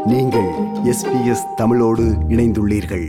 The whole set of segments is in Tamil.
நீங்கள் எஸ்பிஎஸ் தமிழோடு இணைந்துள்ளீர்கள்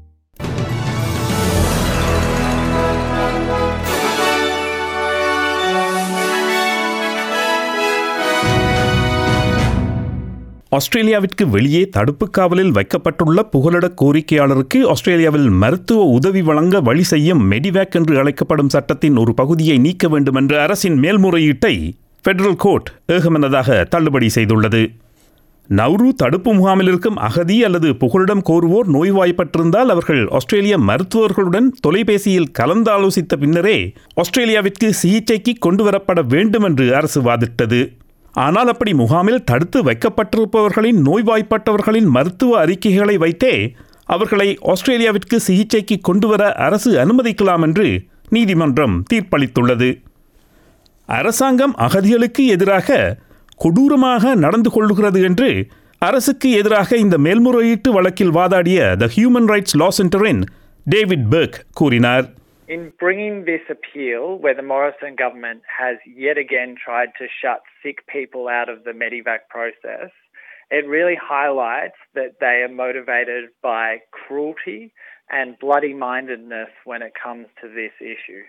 ஆஸ்திரேலியாவிற்கு வெளியே தடுப்பு காவலில் வைக்கப்பட்டுள்ள புகலிட கோரிக்கையாளருக்கு ஆஸ்திரேலியாவில் மருத்துவ உதவி வழங்க வழி செய்யும் மெடிவேக் என்று அழைக்கப்படும் சட்டத்தின் ஒரு பகுதியை நீக்க வேண்டும் என்ற அரசின் மேல்முறையீட்டை ஃபெடரல் கோர்ட் ஏகமனதாக தள்ளுபடி செய்துள்ளது நவ்ரு தடுப்பு முகாமில் இருக்கும் அகதி அல்லது புகலிடம் கோருவோர் நோய்வாய்ப்பட்டிருந்தால் அவர்கள் ஆஸ்திரேலிய மருத்துவர்களுடன் தொலைபேசியில் கலந்தாலோசித்த பின்னரே ஆஸ்திரேலியாவிற்கு சிகிச்சைக்கு கொண்டுவரப்பட வேண்டும் என்று அரசு வாதிட்டது ஆனால் அப்படி முகாமில் தடுத்து வைக்கப்பட்டிருப்பவர்களின் நோய்வாய்ப்பட்டவர்களின் மருத்துவ அறிக்கைகளை வைத்தே அவர்களை ஆஸ்திரேலியாவிற்கு சிகிச்சைக்கு கொண்டுவர அரசு அனுமதிக்கலாம் என்று நீதிமன்றம் தீர்ப்பளித்துள்ளது அரசாங்கம் அகதிகளுக்கு எதிராக கொடூரமாக நடந்து கொள்ளுகிறது என்று அரசுக்கு எதிராக இந்த மேல்முறையீட்டு வழக்கில் வாதாடிய த ஹியூமன் ரைட்ஸ் லா சென்டரின் டேவிட் பெர்க் கூறினார் In bringing this appeal, where the Morrison government has yet again tried to shut sick people out of the Medivac process, it really highlights that they are motivated by cruelty and bloody mindedness when it comes to this issue.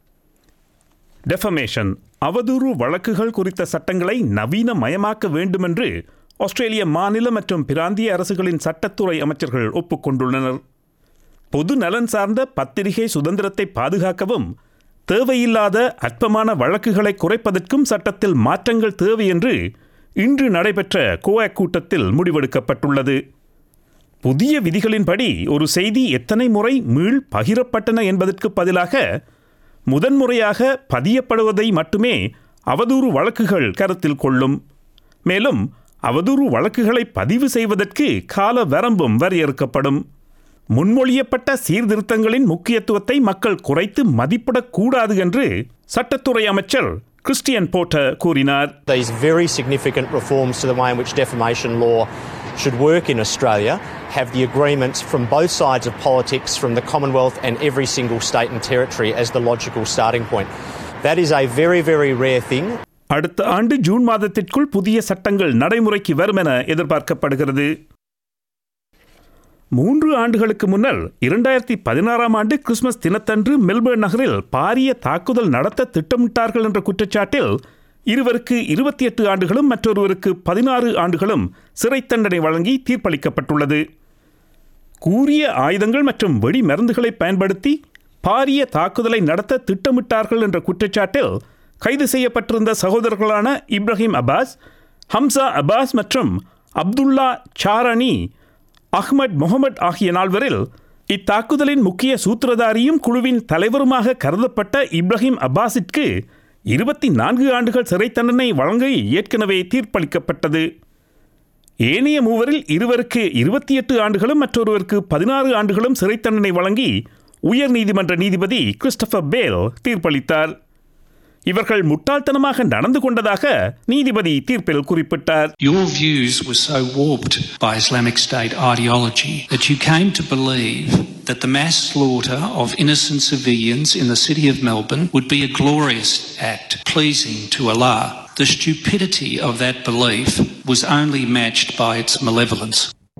Defamation அவதூறு வழக்குகள் குறித்த சட்டங்களை நவீனமயமாக்க வேண்டுமென்று ஆஸ்திரேலிய மாநில மற்றும் பிராந்திய அரசுகளின் சட்டத்துறை அமைச்சர்கள் ஒப்புக்கொண்டுள்ளனர் பொது நலன் சார்ந்த பத்திரிகை சுதந்திரத்தை பாதுகாக்கவும் தேவையில்லாத அற்பமான வழக்குகளை குறைப்பதற்கும் சட்டத்தில் மாற்றங்கள் தேவை என்று இன்று நடைபெற்ற கோஆக் கூட்டத்தில் முடிவெடுக்கப்பட்டுள்ளது புதிய விதிகளின்படி ஒரு செய்தி எத்தனை முறை மீள் பகிரப்பட்டன என்பதற்கு பதிலாக முதன்முறையாக பதியப்படுவதை மட்டுமே அவதூறு வழக்குகள் கருத்தில் கொள்ளும் மேலும் அவதூறு வழக்குகளை பதிவு செய்வதற்கு கால வரம்பும் வரையறுக்கப்படும் முன்மொழியப்பட்ட சீர்திருத்தங்களின் முக்கியத்துவத்தை மக்கள் குறைத்து மதிப்பிடக்கூடாது என்று சட்டத்துறை அமைச்சர் கிறிஸ்டியன் போர்ட்டர் கூறினார் These very significant reforms to the way in which defamation law should work in Australia have the agreements from both sides of politics, from the Commonwealth and every single state and territory as the logical starting point. That is a very, very rare thing. அடுத்த ஆண்டு ஜூன் மாதத்திற்குள் புதிய சட்டங்கள் நடைமுறைக்கு வரும் என எதிர்பார்க்கப்படுகிறது மூன்று ஆண்டுகளுக்கு முன்னர் இரண்டாயிரத்தி பதினாறாம் ஆண்டு கிறிஸ்துமஸ் தினத்தன்று மெல்பர்ன் நகரில் பாரிய தாக்குதல் நடத்த திட்டமிட்டார்கள் என்ற குற்றச்சாட்டில் இருவருக்கு இருபத்தி எட்டு ஆண்டுகளும் மற்றொருவருக்கு பதினாறு ஆண்டுகளும் சிறை தண்டனை வழங்கி தீர்ப்பளிக்கப்பட்டுள்ளது கூரிய ஆயுதங்கள் மற்றும் வெடி மருந்துகளை பயன்படுத்தி பாரிய தாக்குதலை நடத்த திட்டமிட்டார்கள் என்ற குற்றச்சாட்டில் கைது செய்யப்பட்டிருந்த சகோதரர்களான இப்ராஹிம் அப்பாஸ் ஹம்சா அப்பாஸ் மற்றும் அப்துல்லா சாரணி அஹ்மத் முகமது ஆகிய நால்வரில் இத்தாக்குதலின் முக்கிய சூத்திரதாரியும் குழுவின் தலைவருமாக கருதப்பட்ட இப்ராஹிம் அப்பாஸிற்கு இருபத்தி நான்கு ஆண்டுகள் சிறை தண்டனை வழங்க ஏற்கனவே தீர்ப்பளிக்கப்பட்டது ஏனைய மூவரில் இருவருக்கு இருபத்தி எட்டு ஆண்டுகளும் மற்றொருவருக்கு பதினாறு ஆண்டுகளும் சிறை தண்டனை வழங்கி உயர் நீதிமன்ற நீதிபதி கிறிஸ்டபர் பேல் தீர்ப்பளித்தார் இவர்கள் முட்டாள்தனமாக நடந்து கொண்டதாக நீதிபதி தீர்ப்பில் குறிப்பிட்டார் Your views were so warped by Islamic State ideology that you came to believe that the mass slaughter of innocent civilians in the city of Melbourne would be a glorious act, pleasing to Allah. The stupidity of that belief was only matched by its malevolence.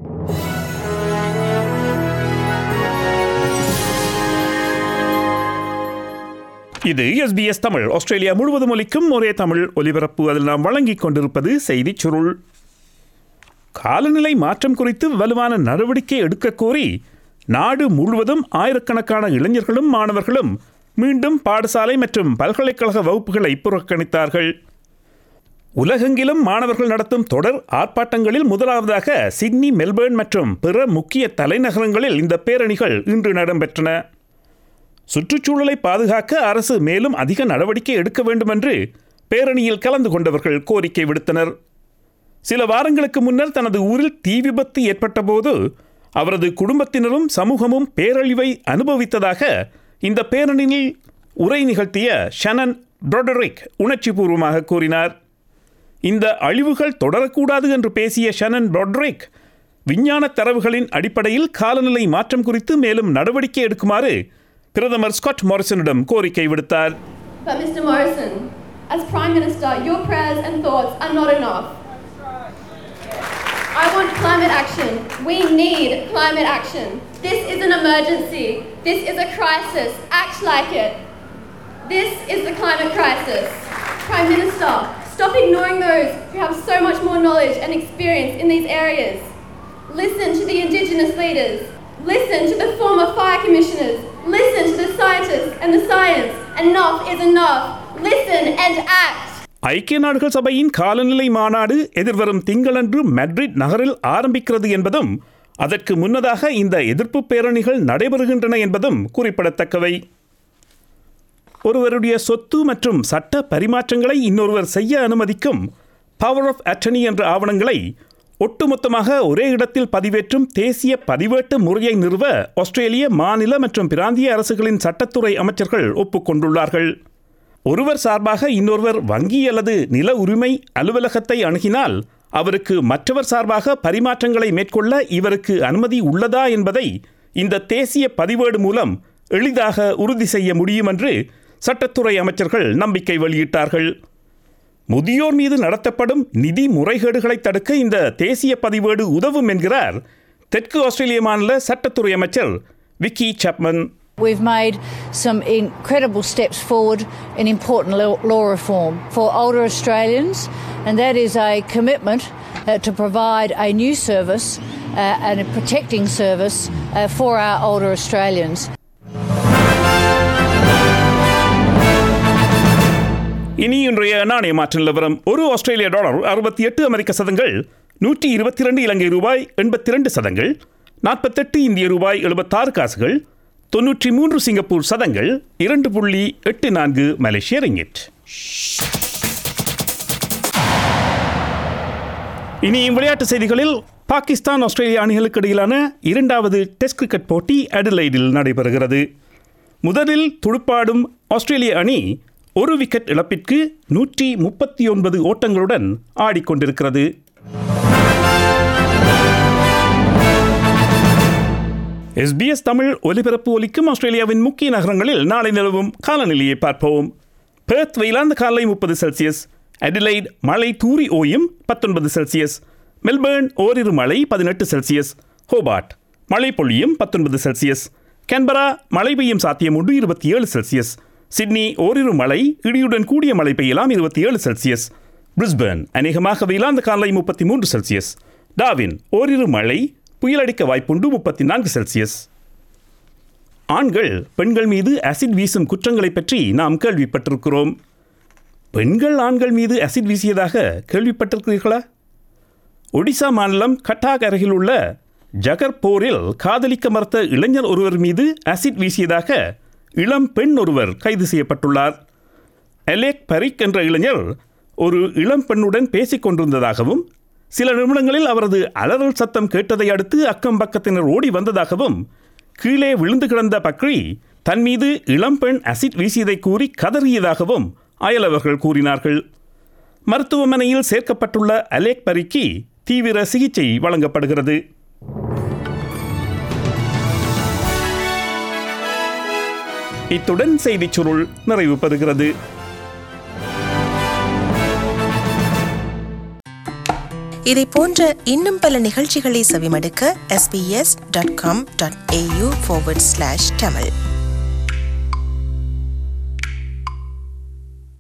இது எஸ்பிஎஸ் தமிழ் ஆஸ்திரேலியா முழுவதும் ஒலிக்கும் ஒரே தமிழ் ஒலிபரப்பு அதில் நாம் வழங்கிக் கொண்டிருப்பது செய்திச் சுருள் காலநிலை மாற்றம் குறித்து வலுவான நடவடிக்கை எடுக்க கோரி நாடு முழுவதும் ஆயிரக்கணக்கான இளைஞர்களும் மாணவர்களும் மீண்டும் பாடசாலை மற்றும் பல்கலைக்கழக வகுப்புகளை புறக்கணித்தார்கள் உலகெங்கிலும் மாணவர்கள் நடத்தும் தொடர் ஆர்ப்பாட்டங்களில் முதலாவதாக சிட்னி மெல்பர்ன் மற்றும் பிற முக்கிய தலைநகரங்களில் இந்த பேரணிகள் இன்று இடம்பெற்றன சுற்றுச்சூழலை பாதுகாக்க அரசு மேலும் அதிக நடவடிக்கை எடுக்க வேண்டும் என்று பேரணியில் கலந்து கொண்டவர்கள் கோரிக்கை விடுத்தனர் சில வாரங்களுக்கு முன்னர் தனது ஊரில் தீ விபத்து ஏற்பட்டபோது அவரது குடும்பத்தினரும் சமூகமும் பேரழிவை அனுபவித்ததாக இந்த பேரணியில் உரை நிகழ்த்திய ஷனன் ப்ரொடரிக் உணர்ச்சிபூர்வமாக கூறினார் இந்த அழிவுகள் தொடரக்கூடாது என்று பேசிய ஷனன் ப்ரொட்ரிக் விஞ்ஞான தரவுகளின் அடிப்படையில் காலநிலை மாற்றம் குறித்து மேலும் நடவடிக்கை எடுக்குமாறு பிரதமர் ஸ்காட் மாரிசனிடம் கோரிக்கை விடுத்தார் But Mr Morrison, as Prime Minister, your prayers and thoughts are not enough. I want climate climate action. We need climate action. This is an emergency. This is a crisis. Act like it. This is the climate crisis. Prime Minister, stop ignoring those who have so much more knowledge and experience in these areas. Listen to the Indigenous leaders. Listen to the former fire commissioners. Listen to the scientists and the science. Enough is enough. Listen and act. ஐக்கிய நாடுகள் சபையின் காலநிலை மாநாடு எதிர்வரும் திங்களன்று மெட்ரிட் நகரில் ஆரம்பிக்கிறது என்பதும் அதற்கு முன்னதாக இந்த எதிர்ப்பு பேரணிகள் நடைபெறுகின்றன என்பதும் குறிப்பிடத்தக்கவை ஒருவருடைய சொத்து மற்றும் சட்ட பரிமாற்றங்களை இன்னொருவர் செய்ய அனுமதிக்கும் பவர் ஆஃப் அட்டர்னி என்ற ஆவணங்களை ஒட்டுமொத்தமாக ஒரே இடத்தில் பதிவேற்றும் தேசிய பதிவேட்டு முறையை நிறுவ ஆஸ்திரேலிய மாநில மற்றும் பிராந்திய அரசுகளின் சட்டத்துறை அமைச்சர்கள் ஒப்புக்கொண்டுள்ளார்கள் ஒருவர் சார்பாக இன்னொருவர் வங்கி அல்லது நில உரிமை அலுவலகத்தை அணுகினால் அவருக்கு மற்றவர் சார்பாக பரிமாற்றங்களை மேற்கொள்ள இவருக்கு அனுமதி உள்ளதா என்பதை இந்த தேசிய பதிவேடு மூலம் எளிதாக உறுதி செய்ய முடியும் என்று சட்டத்துறை அமைச்சர்கள் நம்பிக்கை வெளியிட்டார்கள் முதியோர் மீது நடத்தப்படும் நிதி முறைகேடுகளை தடுக்க இந்த தேசிய பதிவேடு உதவும் என்கிறார் தெற்கு ஆஸ்திரேலிய மாநில சட்டத்துறை அமைச்சர் Vicki Chapman We've made some incredible steps forward in important law law reform for older Australians, and that is a commitment uh, to provide a new service uh, and a protecting service uh, for our older Australians. இனி இன்றைய நாணய மாற்று நிலவரம் ஒரு ஆஸ்திரேலிய டாலர் அறுபத்தி எட்டு அமெரிக்க சதங்கள் நூற்றி இருபத்தி ரெண்டு இலங்கை ரூபாய் எண்பத்தி ரெண்டு சதங்கள் நாற்பத்தெட்டு இந்திய ரூபாய் எழுபத்தாறு காசுகள் தொன்னூற்றி மூன்று சிங்கப்பூர் சதங்கள் இரண்டு புள்ளி எட்டு நான்கு மலேசிய ரிங்கிட் இனி விளையாட்டு செய்திகளில் பாகிஸ்தான் ஆஸ்திரேலிய அணிகளுக்கு இடையிலான இரண்டாவது டெஸ்ட் கிரிக்கெட் போட்டி அடிலைடில் நடைபெறுகிறது முதலில் துடுப்பாடும் ஆஸ்திரேலிய அணி ஒரு விக்கெட் இழப்பிற்கு நூற்றி முப்பத்தி ஒன்பது ஓட்டங்களுடன் ஆடிக்கொண்டிருக்கிறது எஸ்பிஎஸ் தமிழ் ஒலிபரப்பு ஒலிக்கும் ஆஸ்திரேலியாவின் முக்கிய நகரங்களில் நாளை நிலவும் காலநிலையை பார்ப்போம் பெர்த் வெயிலாந்த காலை முப்பது செல்சியஸ் அடிலைட் மழை தூரி ஓயும் பத்தொன்பது செல்சியஸ் மெல்பேர்ன் ஓரிரு மழை பதினெட்டு செல்சியஸ் ஹோபார்ட் மழை பொழியும் பத்தொன்பது செல்சியஸ் கேன்பரா மழை பெய்யும் சாத்தியம் உண்டு இருபத்தி ஏழு செல்சியஸ் சிட்னி ஓரிரு மழை இடியுடன் கூடிய மழை பெய்யலாம் இருபத்தி ஏழு செல்சியஸ் பிரிஸ்பேர்ன் அநேகமாக வெயிலாந்த காலை முப்பத்தி மூன்று செல்சியஸ் டாவின் ஓரிரு மழை புயலடிக்க வாய்ப்புண்டு முப்பத்தி நான்கு செல்சியஸ் ஆண்கள் பெண்கள் மீது அசிட் வீசும் குற்றங்களை பற்றி நாம் கேள்விப்பட்டிருக்கிறோம் பெண்கள் ஆண்கள் மீது அசிட் வீசியதாக கேள்விப்பட்டிருக்கிறீர்களா ஒடிசா மாநிலம் கட்டாக் அருகில் உள்ள ஜகர்போரில் காதலிக்க மறுத்த இளைஞர் ஒருவர் மீது அசிட் வீசியதாக இளம் பெண் ஒருவர் கைது செய்யப்பட்டுள்ளார் அலேக் பரிக் என்ற இளைஞர் ஒரு இளம் பெண்ணுடன் பேசிக் கொண்டிருந்ததாகவும் சில நிமிடங்களில் அவரது அலறல் சத்தம் கேட்டதை அடுத்து அக்கம் பக்கத்தினர் ஓடி வந்ததாகவும் கீழே விழுந்து கிடந்த பக்ரி தன் மீது இளம்பெண் அசிட் வீசியதை கூறி கதறியதாகவும் அயலவர்கள் கூறினார்கள் மருத்துவமனையில் சேர்க்கப்பட்டுள்ள அலேக் பரிக்கு தீவிர சிகிச்சை வழங்கப்படுகிறது இத்துடன் செய்திச் சுருள் நிறைவு பெறுகிறது இதை போன்ற இன்னும் பல நிகழ்ச்சிகளை செவிமடுக்க sbs.com.au forward slash tamil